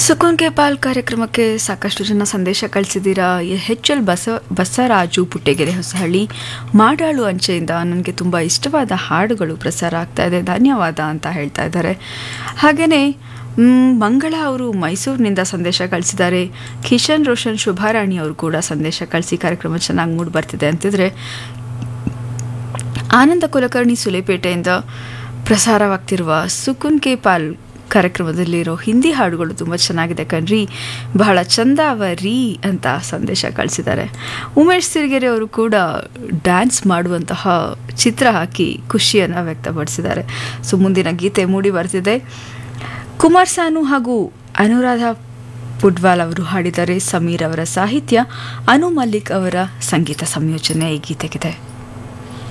ಸುಕೂನ್ K Pal ಕಾರ್ಯಕ್ರಮಕ್ಕೆ ಸಾಕಷ್ಟು ಜನ ಸಂದೇಶ ಕಳಿಸಿದ್ದೀರಾ ಎಚ್ ಎಲ್ ಬಸ ಬಸವರಾಜು ಪುಟ್ಟೆಗೆರೆ ಹೊಸಹಳ್ಳಿ ಮಾಡಾಳು ಅಂಚೆಯಿಂದ ನನಗೆ ತುಂಬ ಇಷ್ಟವಾದ ಹಾಡುಗಳು ಪ್ರಸಾರ ಆಗ್ತಾ ಇದೆ ಧನ್ಯವಾದ ಅಂತ ಹೇಳ್ತಾ ಇದ್ದಾರೆ ಹಾಗೆಯೇ ಮಂಗಳ ಅವರು ಮೈಸೂರಿನಿಂದ ಸಂದೇಶ ಕಳಿಸಿದ್ದಾರೆ ಕಿಶನ್ ರೋಷನ್ ಶುಭಾರಾಣಿ ಅವರು ಕೂಡ ಸಂದೇಶ ಕಳಿಸಿ ಕಾರ್ಯಕ್ರಮ ಚೆನ್ನಾಗಿ ಮೂಡಿ ಬರ್ತಿದೆ ಅಂತಿದ್ರೆ ಆನಂದ ಕುಲಕರ್ಣಿ ಸುಲೇಪೇಟೆಯಿಂದ ಪ್ರಸಾರವಾಗ್ತಿರುವ ಸುಕುನ್ ಕೆ ಪಾಲ್ ಕಾರ್ಯಕ್ರಮದಲ್ಲಿರೋ ಹಿಂದಿ ಹಾಡುಗಳು ತುಂಬ ಚೆನ್ನಾಗಿದೆ ಕಣ್ರಿ ಬಹಳ ಚಂದಾವ ರೀ ಅಂತ ಸಂದೇಶ ಕಳಿಸಿದ್ದಾರೆ ಉಮೇಶ್ ಸಿರಿಗೆರೆ ಅವರು ಕೂಡ ಡ್ಯಾನ್ಸ್ ಮಾಡುವಂತಹ ಚಿತ್ರ ಹಾಕಿ ಖುಷಿಯನ್ನು ವ್ಯಕ್ತಪಡಿಸಿದ್ದಾರೆ ಸೊ ಮುಂದಿನ ಗೀತೆ ಮೂಡಿ ಬರ್ತಿದೆ ಕುಮಾರ್ ಸಾನು ಹಾಗೂ ಅನುರಾಧ ಪುಡ್ವಾಲ್ ಅವರು ಹಾಡಿದ್ದಾರೆ ಸಮೀರ್ ಅವರ ಸಾಹಿತ್ಯ ಅನು ಮಲ್ಲಿಕ್ ಅವರ ಸಂಗೀತ ಸಂಯೋಜನೆ ಈ ಗೀತೆಗಿದೆ